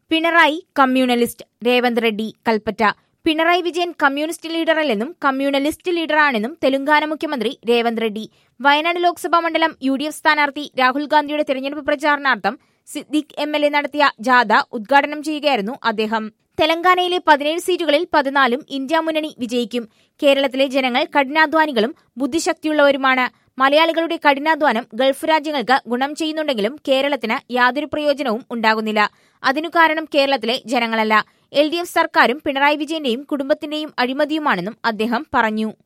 Pinarayi communalist Revanth Reddy Kalpetta Pinarayi Vijayan communist ലീഡറല്ലെന്നും communalist ലീഡറാണെന്നും തെലങ്കാന മുഖ്യമന്ത്രി രേവന്ത് റെഡ്ഡി വയനാട് ലോക്സഭാ മണ്ഡലം യു ഡി എഫ് സ്ഥാനാർത്ഥി രാഹുൽ ഗാന്ധിയുടെ തെരഞ്ഞെടുപ്പ് പ്രചാരണാർത്ഥം സിദ്ദിഖ് എം എൽ എ നടത്തിയ ജാഥ ഉദ്ഘാടനം ചെയ്യുകയായിരുന്നു അദ്ദേഹം തെലങ്കാനയിലെ പതിനേഴ് സീറ്റുകളിൽ പതിനാലും ഇന്ത്യ മുന്നണി വിജയിക്കും കേരളത്തിലെ ജനങ്ങൾ കഠിനാധ്വാനികളും ബുദ്ധിശക്തിയുള്ളവരുമാണ് മലയാളികളുടെ കഠിനാധ്വാനം ഗൾഫ് രാജ്യങ്ങൾക്ക് ഗുണം ചെയ്യുന്നുണ്ടെങ്കിലും കേരളത്തിന് യാതൊരു പ്രയോജനവും ഉണ്ടാകുന്നില്ല അതിനു കാരണം കേരളത്തിലെ ജനങ്ങളല്ല എൽ ഡി എഫ് സർക്കാരും പിണറായി വിജയന്റെയും കുടുംബത്തിന്റെയും അഴിമതിയുമാണെന്നും അദ്ദേഹം പറഞ്ഞു